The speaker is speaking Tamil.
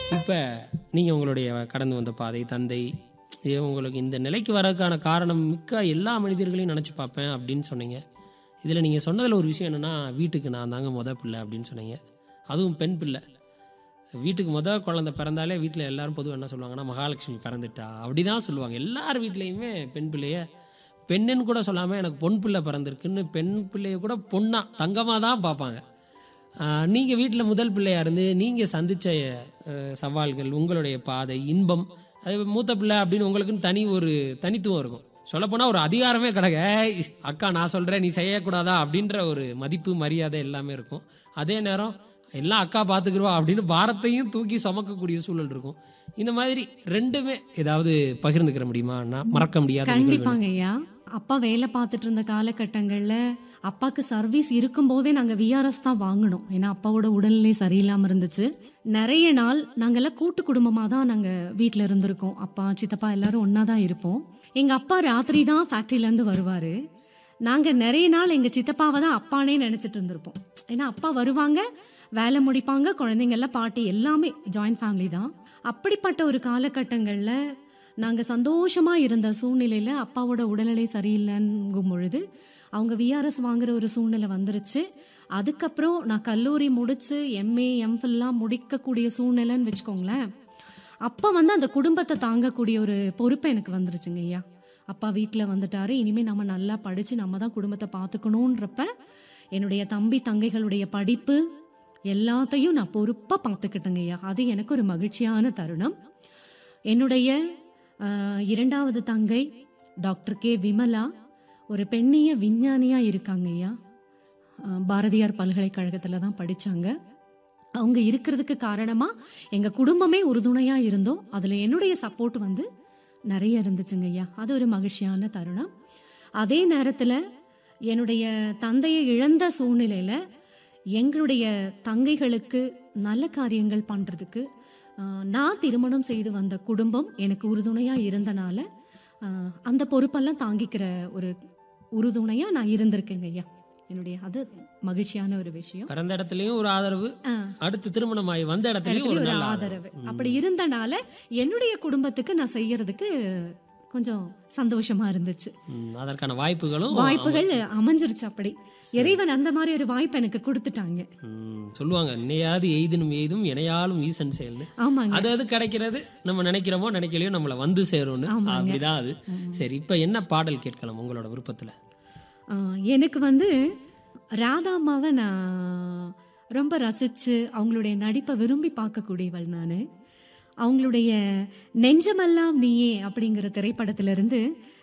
இப்போ நீங்கள் உங்களுடைய கடந்து வந்த பாதை தந்தை இது உங்களுக்கு இந்த நிலைக்கு வரதுக்கான காரணம் மிக்க எல்லா மனிதர்களையும் நினச்சி பார்ப்பேன் அப்படின்னு சொன்னீங்க இதில் நீங்கள் சொன்னதில் ஒரு விஷயம் என்னென்னா வீட்டுக்கு நான் தாங்க முத பிள்ளை அப்படின்னு சொன்னீங்க அதுவும் பெண் பிள்ளை வீட்டுக்கு முத குழந்தை பிறந்தாலே வீட்டில் எல்லாரும் பொதுவாக என்ன சொல்லுவாங்கன்னா மகாலட்சுமி பிறந்துட்டா அப்படி தான் சொல்லுவாங்க எல்லார் வீட்லேயுமே பெண் பிள்ளைய பெண்ணுன்னு கூட சொல்லாமல் எனக்கு பொன் பிள்ளை பிறந்திருக்குன்னு பெண் பிள்ளைய கூட பொண்ணா தங்கமாக தான் பார்ப்பாங்க நீங்கள் வீட்டில் முதல் பிள்ளையா இருந்து நீங்கள் சந்தித்த சவால்கள் உங்களுடைய பாதை இன்பம் அது மூத்த பிள்ளை அப்படின்னு உங்களுக்குன்னு தனி ஒரு தனித்துவம் இருக்கும் சொல்லப்போனால் ஒரு அதிகாரமே கிடக்க "ஏய், அக்கா நான் சொல்கிறேன் நீ செய்யக்கூடாதா அப்படின்ற ஒரு மதிப்பு மரியாதை எல்லாமே இருக்கும் அதே நேரம் எல்லாம் அக்கா பார்த்துக்குருவா அப்படின்னு பாரத்தையும் தூக்கி சுமக்கக்கூடிய சூழல் இருக்கும் இந்த மாதிரி ரெண்டுமே ஏதாவது பகிர்ந்துக்கிற முடியுமா நான் மறக்க முடியாத நிகழ்வுகள். கண்டிப்பாங்க ஐயா அப்பா வேலை பார்த்துட்டு இருந்த காலகட்டங்கள்ல அப்பாக்கு சர்வீஸ் இருக்கும்போதே நாங்க விஆர்எஸ் தான் வாங்கினோம் ஏன்னா அப்பாவோட உடல்நிலை சரியில்லாம இருந்துச்சு நிறைய நாள் நாங்கெல்லாம் கூட்டு குடும்பமா தான் நாங்க வீட்ல இருந்திருக்கோம் அப்பா சித்தப்பா எல்லாரும் ஒண்ணா தான் இருப்போம் எங்க அப்பா ராத்திரி தான் ஃபேக்டரியில இருந்து வருவாரு நாங்க நிறைய நாள் எங்க சித்தப்பாவை தான் அப்பானே நினைச்சிட்டு இருந்திருப்போம் ஏன்னா அப்பா வருவாங்க வேலை முடிப்பாங்க குழந்தைங்க எல்லாம் பாட்டி எல்லாமே ஜாயிண்ட் ஃபேமிலி தான் அப்படிப்பட்ட ஒரு காலகட்டங்கள்ல நாங்க சந்தோஷமா இருந்த சூழ்நிலையில அப்பாவோட உடல்நிலை சரியில்லைங்கும் பொழுது அவங்க விஆர்எஸ் வாங்குற ஒரு சூழ்நிலை வந்துருச்சு அதுக்கப்புறம் நான் கல்லூரி முடிச்சு எம்ஏ எம்ஃபில்லாம் முடிக்கக்கூடிய சூழ்நிலைன்னு வச்சுக்கோங்களேன் அப்ப வந்து அந்த குடும்பத்தை தாங்கக்கூடிய ஒரு பொறுப்பு எனக்கு வந்துருச்சுங்க ஐயா அப்பா வீட்டில் வந்துட்டாரு இனிமே நம்ம நல்லா படிச்சு நம்ம தான் குடும்பத்தை பார்த்துக்கணுன்றப்ப என்னுடைய தம்பி தங்கைகளுடைய படிப்பு எல்லாத்தையும் நான் பொறுப்பாக பார்த்துக்கிட்டேங்க ஐயா அது எனக்கு ஒரு மகிழ்ச்சியான தருணம் என்னுடைய ஆஹ், இரண்டாவது தங்கை டாக்டர் கே விமலா ஒரு பெண்ணிய விஞ்ஞானியா இருக்காங்க ஐயா ஆஹ், பாரதியார் பல்கலைக்கழகத்தில் தான் படிச்சாங்க அவங்க இருக்கிறதுக்கு காரணமா எங்க குடும்பமே உறுதுணையா இருந்தோம் அதுல என்னுடைய சப்போர்ட் வந்து நிறைய இருந்துச்சுங்க ஐயா அது ஒரு மகிழ்ச்சியான தருணம் அதே நேரத்துல என்னுடைய தந்தையை இழந்த சூழ்நிலையில எங்களுடைய தங்கைகளுக்கு நல்ல காரியங்கள் பண்றதுக்கு ஆஹ், நான் திருமணம் செய்து வந்த குடும்பம் எனக்கு உறுதுணையா இருந்தனால ஆஹ், அந்த பொறுப்பெல்லாம் தாங்கிக்கிற ஒரு உறுதுணையா நான் இருந்திருக்கேங்க ஐயா என்னுடைய அது மகிழ்ச்சியான ஒரு விஷயம் பிறந்த இடத்துலயும் ஒரு ஆதரவு அடுத்து திருமணமாகி வந்த இடத்துலயும் ஒரு ஒரு நல்ல ஆதரவு அப்படி இருந்தனால என்னுடைய குடும்பத்துக்கு நான் செய்யறதுக்கு கொஞ்சம் சந்தோஷமா இருந்துச்சு ம், அதற்கான வாய்ப்புகளும் வாய்ப்புகள் அமைஞ்சிருச்சு அப்படி இறைவன் அந்த மாதிரி ஒரு வாய்ப்பு எனக்கு கொடுத்துட்டாங்க ம், சொல்லுவாங்க நினையாது எய்தினும் எய்தும் இணையாலும் ஈசன் செயல்னு ஆமாங்க அது அது கிடைக்கிறது நம்ம நினைக்கிறோமோ நினைக்கலையோ நம்மளை வந்து சேரும்னு அப்படிதான் அது சரி இப்ப என்ன பாடல் கேட்கலாம் உங்களோட விருப்பத்துல ஆ, எனக்கு வந்து ராதா அம்மாவை நான் ரொம்ப ரசிச்சு அவங்களுடைய நடிப்பை விரும்பி பார்க்கக்கூடியவள் நான் அவங்களுடைய நெஞ்சமெல்லாம் நீயே அப்படிங்கிற திரைப்படத்திலிருந்து